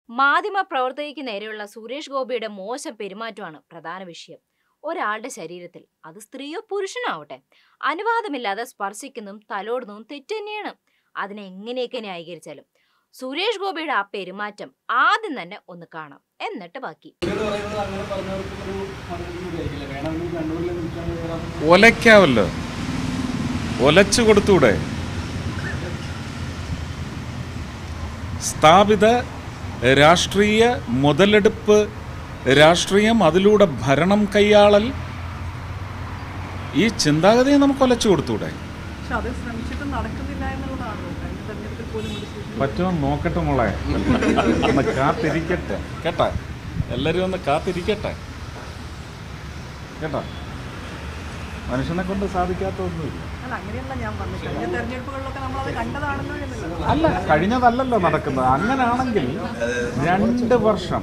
മാധ്യമ പ്രവർത്തകയ്ക്ക് നേരെയുള്ള സുരേഷ് ഗോപിയുടെ മോശം പെരുമാറ്റമാണ് പ്രധാന വിഷയം ഒരാളുടെ ശരീരത്തിൽ അത് സ്ത്രീയോ പുരുഷനോ ആവട്ടെ അനുവാദമില്ലാതെ സ്പർശിക്കുന്നതും തലോടുന്നതും തെറ്റ് തന്നെയാണ് അതിനെ എങ്ങനെയൊക്കെ ന്യായീകരിച്ചാലും സുരേഷ് ഗോപിയുടെ ആ പെരുമാറ്റം ആദ്യം തന്നെ ഒന്ന് കാണാം എന്നിട്ട് ബാക്കി ഇവര് പറയുന്നത് അങ്ങനെ പറഞ്ഞവർക്കും ഒരു മറുപടി കൂടിയായിരിക്കില്ലേ? വേണമെങ്കിൽ കണ്ണൂരിലെ നിൽക്കാൻ വേറെ ഒലയ്ക്കാവല്ലോ ഒലച്ചു കൊടുത്തൂടെ സ്ഥാപിത രാഷ്ട്രീയ മുതലെടുപ്പ് രാഷ്ട്രീയം അതിലൂടെ ഭരണം കൈയാളൽ ഈ ചിന്താഗതിയെ നമുക്ക് ഒലച്ചു കൊടുത്തൂടെ പക്ഷെ അത് ശ്രമിച്ചിട്ട് നടക്കുന്നില്ല എന്നുള്ളതാണ് കഴിഞ്ഞ തെരഞ്ഞെടുപ്പിൽ പോലും ഒരു സീറ്റ് പറ്റുമോ നോക്കട്ടെ മോളെ ഒന്ന് കാത്തിരിക്കട്ടെ കേട്ടാ എല്ലാവരും ഒന്ന് കാത്തിരിക്കട്ടെ കേട്ടോ മനുഷ്യനെ കൊണ്ട് സാധിക്കാത്ത ഒന്നുമില്ല അല്ല അങ്ങനെയല്ല ഞാൻ പറഞ്ഞത് കഴിഞ്ഞ തെരഞ്ഞെടുപ്പുകളിലൊക്കെ നമ്മളത് കണ്ടതാണല്ലോ എന്നുള്ളത് അല്ല കഴിഞ്ഞതല്ലല്ലോ നടക്കുന്നത് അങ്ങനെയാണെങ്കിൽ രണ്ട് വർഷം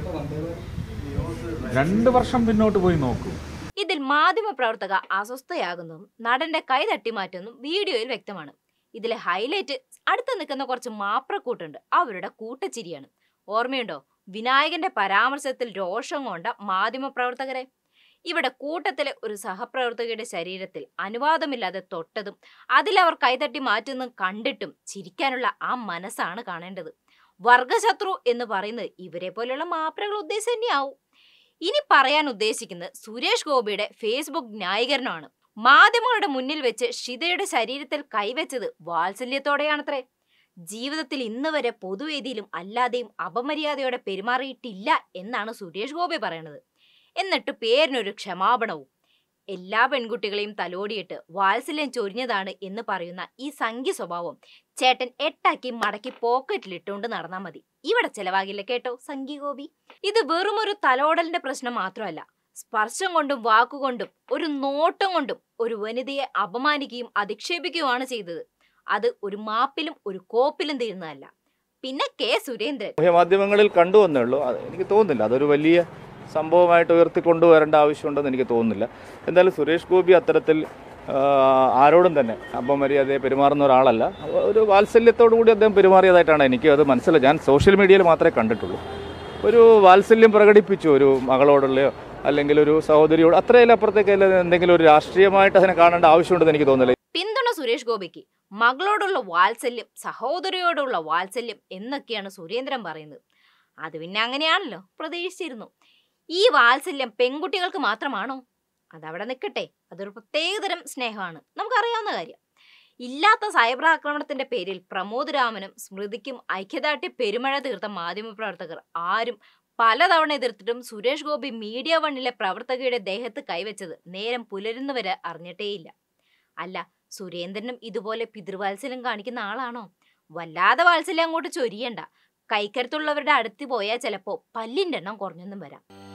രണ്ട് വർഷം പിന്നോട്ട് പോയി നോക്കൂ ഇതിൽ മാധ്യമ പ്രവർത്തക അസ്വസ്ഥയാകുന്നതും നടന്റെ കൈ തട്ടിമാറ്റുന്നതും വീഡിയോയിൽ വ്യക്തമാണ് ഇതിലെ ഹൈലൈറ്റ് അടുത്ത് നിൽക്കുന്ന കുറച്ച് മാപ്രക്കൂട്ടുണ്ട് അവരുടെ കൂട്ടച്ചിരിയാണ് ഓർമ്മയുണ്ടോ വിനായകന്റെ പരാമർശത്തിൽ രോഷം കൊണ്ട മാധ്യമ പ്രവർത്തകരെ ഇവിടെ കൂട്ടത്തിലെ ഒരു സഹപ്രവർത്തകയുടെ ശരീരത്തിൽ അനുവാദമില്ലാതെ തൊട്ടതും അതിലവർ കൈതട്ടി മാറ്റുന്നതും കണ്ടിട്ടും ചിരിക്കാനുള്ള ആ മനസ്സാണ് കാണേണ്ടത് വർഗശത്രു എന്ന് പറയുന്നത് ഇവരെ പോലെയുള്ള മാപ്രകൾ ഉദ്ദേശം തന്നെയാവും ഇനി പറയാൻ ഉദ്ദേശിക്കുന്നത് സുരേഷ് ഗോപിയുടെ ഫേസ്ബുക്ക് ന്യായീകരണമാണ് മാധ്യമങ്ങളുടെ മുന്നിൽ വെച്ച് ഷിതയുടെ ശരീരത്തിൽ കൈവച്ചത് വാത്സല്യത്തോടെയാണത്രേ ജീവിതത്തിൽ ഇന്ന് വരെ പൊതുവേദിയിലും അല്ലാതെയും അപമര്യാദയോടെ പെരുമാറിയിട്ടില്ല എന്നാണ് സുരേഷ് ഗോപി പറയണത് എന്നിട്ട് പേരിനൊരു ക്ഷമാപണവും എല്ലാ പെൺകുട്ടികളെയും തലോടിയിട്ട് വാത്സല്യം ചൊരിഞ്ഞതാണ് എന്ന് പറയുന്ന ഈ സംഖ്യ സ്വഭാവം ചേട്ടൻ എട്ടാക്കി മടക്കി പോക്കറ്റിലിട്ടുകൊണ്ട് നടന്നാൽ മതി ഇവിടെ ചെലവാകില്ല കേട്ടോ സംഖ്യ ഗോപി ഇത് വെറുമൊരു തലോടലിന്റെ പ്രശ്നം മാത്രമല്ല സ്പർശം കൊണ്ടും വാക്കുകൊണ്ടും ഒരു നോട്ടം കൊണ്ടും ഒരു വനിതയെ അപമാനിക്കുകയും അധിക്ഷേപിക്കുകയുമാണ് ചെയ്തത് അത് ഒരു മാപ്പിലും ഒരു കോപ്പിലും തീരുന്നതല്ല പിന്നെ കെ സുരേന്ദ്രൻ സാമൂഹ്യ മാധ്യമങ്ങളിൽ കണ്ടുവന്നേ ഉള്ളൂ അത് എനിക്ക് തോന്നുന്നില്ല അതൊരു വലിയ സംഭവമായിട്ട് ഉയർത്തിക്കൊണ്ടുവരേണ്ട ആവശ്യമുണ്ടെന്ന് എനിക്ക് തോന്നുന്നില്ല എന്തായാലും സുരേഷ് ഗോപി അത്തരത്തിൽ ആ, ആരോടും തന്നെ അപമര്യാദയെ പെരുമാറുന്ന ഒരാളല്ല ഒരു വാത്സല്യത്തോടു കൂടി അദ്ദേഹം പെരുമാറിയതായിട്ടാണ് എനിക്ക് അത് മനസ്സിലായി ഞാൻ സോഷ്യൽ മീഡിയയിൽ മാത്രമേ കണ്ടിട്ടുള്ളൂ ഒരു വാത്സല്യം പ്രകടിപ്പിച്ചു ഒരു മകളോടുള്ളയോ അല്ലെങ്കിൽ ഒരു സഹോദരിയോട് അത്രയിലപ്പുറത്തേക്ക് എന്തെങ്കിലും ഒരു രാഷ്ട്രീയമായിട്ട് അതിനെ കാണേണ്ട ആവശ്യമുണ്ടെന്ന് എനിക്ക് തോന്നുന്നില്ല പിന്തുണ സുരേഷ് ഗോപിക്ക് മകളോടുള്ള വാത്സല്യം സഹോദരിയോടുള്ള വാത്സല്യം എന്നൊക്കെയാണ് സുരേന്ദ്രൻ പറയുന്നത് അത് പിന്നെ അങ്ങനെയാണല്ലോ പ്രതീക്ഷിച്ചിരുന്നു ഈ വാത്സല്യം പെൺകുട്ടികൾക്ക് മാത്രമാണോ അതവിടെ നിൽക്കട്ടെ അതൊരു പ്രത്യേകതരം സ്നേഹമാണ് നമുക്കറിയാവുന്ന കാര്യം ഇല്ലാത്ത സൈബർ ആക്രമണത്തിന്റെ പേരിൽ പ്രമോദ് രാമനും സ്മൃതിക്കും ഐക്യദാർഢ്യ പെരുമഴ തീർത്ത മാധ്യമപ്രവർത്തകർ ആരും പലതവണ എതിർത്തിട്ടും സുരേഷ് ഗോപി മീഡിയ വണ്ണിലെ പ്രവർത്തകയുടെ ദേഹത്ത് കൈവച്ചത് നേരം പുലരുന്നവരെ അറിഞ്ഞിട്ടേയില്ല അല്ല സുരേന്ദ്രനും ഇതുപോലെ പിതൃവാത്സല്യം കാണിക്കുന്ന ആളാണോ വല്ലാതെ വാത്സല്യം അങ്ങോട്ട് ചൊരിയണ്ട കൈക്കരുത്തുള്ളവരുടെ അടുത്ത് പോയാൽ ചിലപ്പോ പല്ലിന്റെ എണ്ണം കുറഞ്ഞൊന്നും വരാം